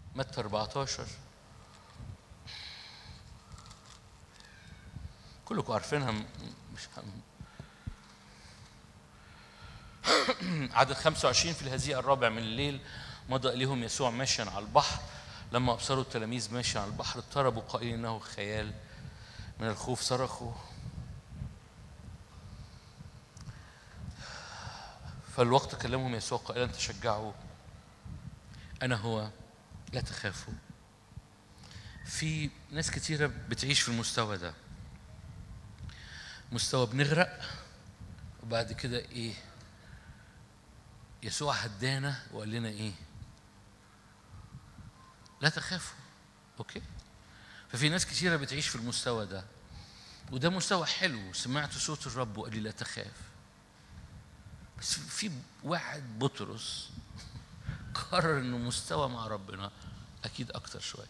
متى 14 كلكم عارفينها م- مش هم. عدد 25 في الهزيع الرابع من الليل مضى إليهم يسوع ماشيا على البحر لما أبصروا التلاميذ ماشيا على البحر اضطربوا قائلين إنه خيال من الخوف صرخوا فالوقت كلمهم يسوع قائلا تشجعوا أنا هو لا تخافوا في ناس كتيرة بتعيش في المستوى ده مستوى بنغرق وبعد كده ايه يسوع هدانا وقال لنا ايه لا تخافوا اوكي ففي ناس كتيرة بتعيش في المستوى ده وده مستوى حلو سمعت صوت الرب وقال لي لا تخاف بس في واحد بطرس قرر انه مستوى مع ربنا اكيد اكتر شويه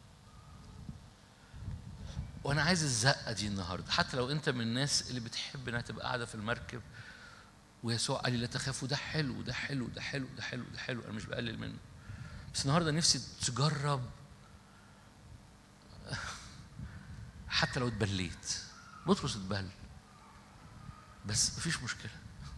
وانا عايز الزقه دي النهارده حتى لو انت من الناس اللي بتحب انها تبقى قاعده في المركب ويسوع قال لي لا تخافوا ده حلو ده حلو ده حلو ده حلو ده حلو انا مش بقلل منه بس النهارده نفسي تجرب حتى لو اتبليت بطرس اتبل بس مفيش مشكله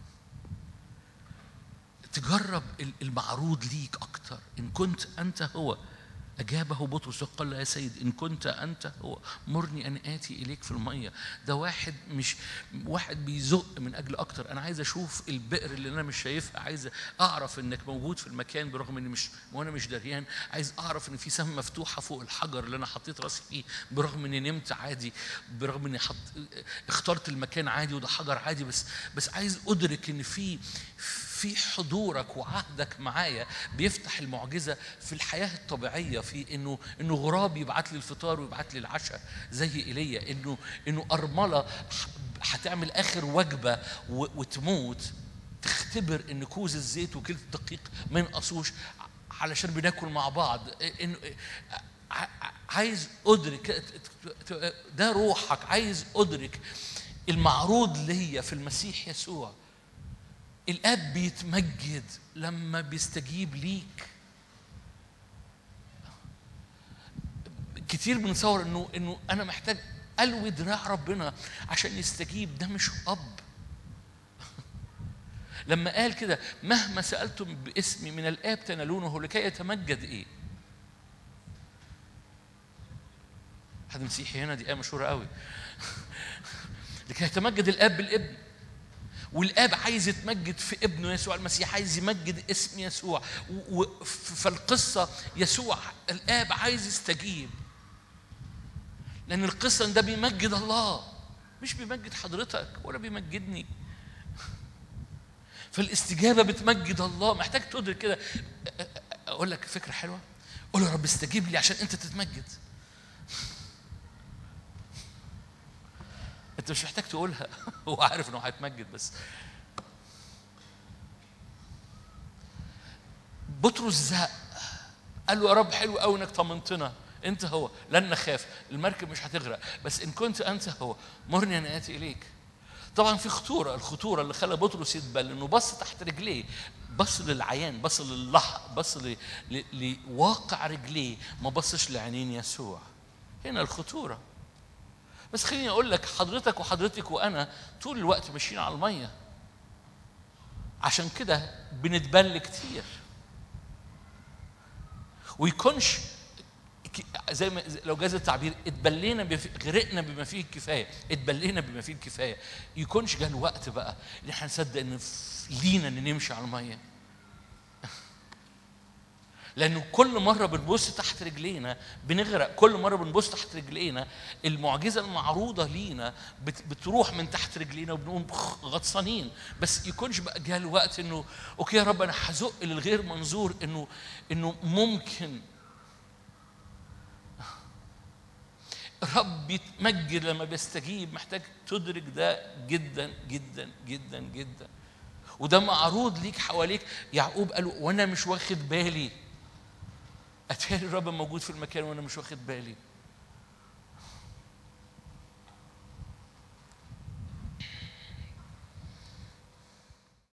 تجرب المعروض ليك اكتر ان كنت انت هو أجابه بطرس وقال له يا سيد إن كنت أنت هو مرني أن آتي إليك في المية ده واحد مش واحد بيزق من أجل أكتر أنا عايز أشوف البئر اللي أنا مش شايفها عايز أعرف إنك موجود في المكان برغم إني مش وأنا مش دريان عايز أعرف إن في سما مفتوحة فوق الحجر اللي أنا حطيت راسي فيه برغم إني نمت عادي برغم إني حط اخترت المكان عادي وده حجر عادي بس بس عايز أدرك إن في في حضورك وعهدك معايا بيفتح المعجزه في الحياه الطبيعيه في انه انه غراب يبعت لي الفطار ويبعت لي العشاء زي ايليا انه انه ارمله هتعمل اخر وجبه وتموت تختبر ان كوز الزيت وكيلة الدقيق ما ينقصوش علشان بناكل مع بعض انه عايز ادرك ده روحك عايز ادرك المعروض ليا في المسيح يسوع الاب بيتمجد لما بيستجيب ليك كتير بنصور انه انه انا محتاج الوي دراع ربنا عشان يستجيب ده مش اب لما قال كده مهما سالتم باسمي من الاب تنالونه لكي يتمجد ايه حد مسيحي هنا دي ايه مشهوره قوي لكي يتمجد الاب بالابن والاب عايز يتمجد في ابنه يسوع المسيح عايز يمجد اسم يسوع فالقصه يسوع الاب عايز يستجيب لان القصه ده بيمجد الله مش بيمجد حضرتك ولا بيمجدني فالاستجابه بتمجد الله محتاج تدرك كده اقول لك فكره حلوه قول يا رب استجيب لي عشان انت تتمجد انت مش محتاج تقولها هو عارف انه هيتمجد بس بطرس زق قال له يا رب حلو قوي انك طمنتنا انت هو لن نخاف المركب مش هتغرق بس ان كنت انت هو مرني ان اتي اليك طبعا في خطوره الخطوره اللي خلى بطرس يتبل انه بص تحت رجليه بص للعيان بص للح بص ل... ل... لواقع رجليه ما بصش لعينين يسوع هنا الخطوره بس خليني اقول لك حضرتك وحضرتك وانا طول الوقت ماشيين على الميه عشان كده بنتبل كتير ويكونش زي ما لو جاز التعبير اتبلينا بف... غرقنا بما فيه الكفايه اتبلينا بما فيه الكفايه يكونش جه الوقت بقى ان احنا نصدق ان لينا ان نمشي على الميه لانه كل مره بنبص تحت رجلينا بنغرق كل مره بنبص تحت رجلينا المعجزه المعروضه لينا بت بتروح من تحت رجلينا وبنقوم غطسانين بس يكونش بقى جه الوقت انه اوكي يا رب انا هزق للغير منظور انه انه ممكن رب يتمجد لما بيستجيب محتاج تدرك ده جدا جدا جدا جدا وده معروض ليك حواليك يعقوب قال وانا مش واخد بالي اتاري الرب موجود في المكان وانا مش واخد بالي